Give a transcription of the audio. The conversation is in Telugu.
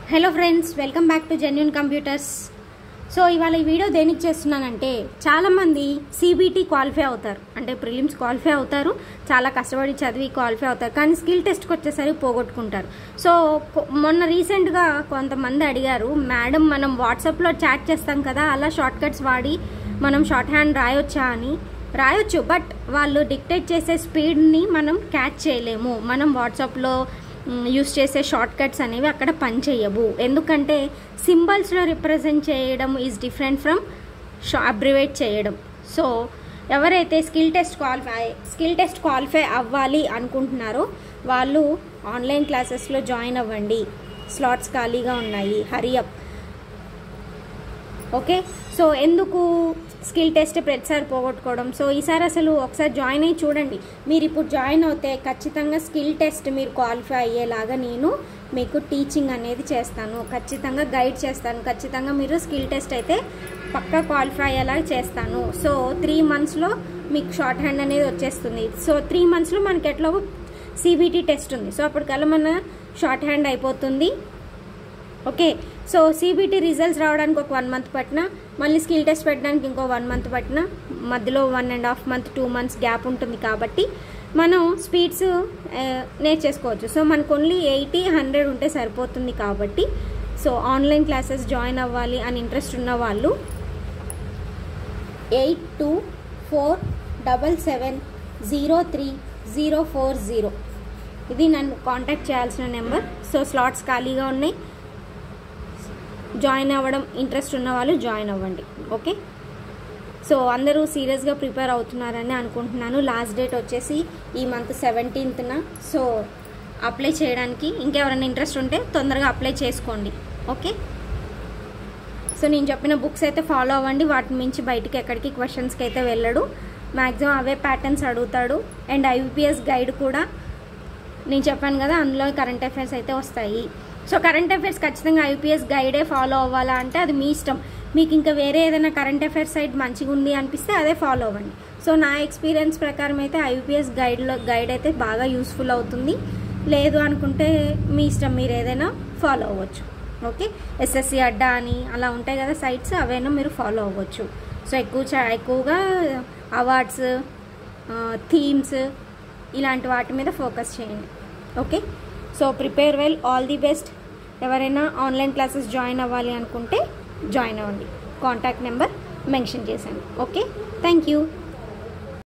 hello friends welcome back to genuine computers so ఇవాళ ఈ వీడియో దేనికి చేస్తున్నానంటే చాలామంది సిబిటి క్వాలిఫై అవుతారు అంటే ప్రిలిమ్స్ క్వాలిఫై అవుతారు చాలా కష్టపడి చదివి క్వాలిఫై అవుతారు కానీ స్కిల్ టెస్ట్కి వచ్చేసరికి పోగొట్టుకుంటారు సో కొ- మొన్న రీసెంట్గా కొంతమంది అడిగారు మేడం మనం వాట్సాప్లో చాట్ చేస్తాం కదా అలా షార్ట్ కట్స్ వాడి మనం షార్ట్ హ్యాండ్ రాయొచ్చా అని రాయొచ్చు బట్ వాళ్ళు డిక్టేట్ చేసే స్పీడ్ని మనం క్యాచ్ చేయలేము మనం వాట్సాప్లో యూస్ చేసే షార్ట్ కట్స్ అనేవి అక్కడ పనిచేయవు ఎందుకంటే సింబల్స్లో రిప్రజెంట్ చేయడం ఈజ్ డిఫరెంట్ ఫ్రమ్ అబ్రివేట్ చేయడం సో ఎవరైతే skill test qualify skill test qualify అవ్వాలి అనుకుంటున్నారో వాళ్ళు ఆన్లైన్ క్లాసెస్లో జాయిన్ అవ్వండి స్లాట్స్ ఖాళీగా ఉన్నాయి హరియప్ ఓకే సో ఎందుకు స్కిల్ టెస్ట్ ప్రతిసారి పోగొట్టుకోవడం సో ఈసారి అసలు ఒకసారి జాయిన్ అయ్యి చూడండి మీరు ఇప్పుడు జాయిన్ అవుతే ఖచ్చితంగా స్కిల్ టెస్ట్ మీరు క్వాలిఫై అయ్యేలాగా నేను మీకు టీచింగ్ అనేది చేస్తాను ఖచ్చితంగా గైడ్ చేస్తాను ఖచ్చితంగా మీరు స్కిల్ టెస్ట్ అయితే పక్కా క్వాలిఫై అయ్యేలాగా చేస్తాను సో త్రీ మంత్స్లో మీకు షార్ట్ హ్యాండ్ అనేది వచ్చేస్తుంది సో త్రీ మంత్స్లో మనకి ఎట్లా సిబిటి టెస్ట్ ఉంది సో అప్పటికల్లా మన షార్ట్ హ్యాండ్ అయిపోతుంది ఓకే సో సిబిటి రిజల్ట్స్ రావడానికి ఒక వన్ మంత్ పట్టిన మళ్ళీ స్కిల్ టెస్ట్ పెట్టడానికి ఇంకో వన్ మంత్ పట్టిన మధ్యలో one and half month two months gap ఉంటుంది కాబట్టి మనం స్పీడ్స్ నేర్చేసుకోవచ్చు సో మనకు ఓన్లీ ఎయిటీ హండ్రెడ్ ఉంటే సరిపోతుంది కాబట్టి సో ఆన్లైన్ క్లాసెస్ జాయిన్ అవ్వాలి అని ఇంట్రెస్ట్ ఉన్న వాళ్ళు eight two four double seven zero three zero four zero ఇది నన్ను కాంటాక్ట్ చేయాల్సిన నెంబర్ సో స్లాట్స్ ఖాళీగా ఉన్నాయి జాయిన్ అవ్వడం ఇంట్రెస్ట్ ఉన్న వాళ్ళు జాయిన్ అవ్వండి ఓకే సో అందరూ సీరియస్గా ప్రిపేర్ అవుతున్నారని అనుకుంటున్నాను లాస్ట్ డేట్ వచ్చేసి ఈ మంత్ సెవెంటీన్త్న సో అప్లై చేయడానికి ఇంకెవరైనా ఇంట్రెస్ట్ ఉంటే తొందరగా అప్లై చేసుకోండి ఓకే సో నేను చెప్పిన బుక్స్ అయితే ఫాలో అవ్వండి వాటి మించి బయటికి ఎక్కడికి క్వశ్చన్స్కి అయితే వెళ్ళడు మ్యాక్సిమం అవే ప్యాటర్న్స్ అడుగుతాడు అండ్ ఐపీఎస్ గైడ్ కూడా నేను చెప్పాను కదా అందులో కరెంట్ అఫైర్స్ అయితే వస్తాయి సో కరెంట్ అఫైర్స్ ఖచ్చితంగా ఐపీఎస్ గైడే ఫాలో అవ్వాలా అంటే అది మీ ఇష్టం మీకు ఇంకా వేరే ఏదైనా కరెంట్ అఫైర్స్ సైడ్ మంచిగా ఉంది అనిపిస్తే అదే ఫాలో అవ్వండి సో నా ఎక్స్పీరియన్స్ ప్రకారం అయితే ఐపీఎస్ గైడ్లో గైడ్ అయితే బాగా యూస్ఫుల్ అవుతుంది లేదు అనుకుంటే మీ ఇష్టం మీరు ఏదైనా ఫాలో అవ్వచ్చు ఓకే ఎస్ఎస్సి అడ్డా అని అలా ఉంటాయి కదా సైట్స్ అవైనా మీరు ఫాలో అవ్వచ్చు సో ఎక్కువ చా ఎక్కువగా అవార్డ్స్ థీమ్స్ ఇలాంటి వాటి మీద ఫోకస్ చేయండి okay so prepare well all the best ఎవరైనా ఆన్లైన్ క్లాసెస్ జాయిన్ అవ్వాలి అనుకుంటే జాయిన్ అవ్వండి కాంటాక్ట్ నెంబర్ మెన్షన్ చేశాను ఓకే థ్యాంక్ యూ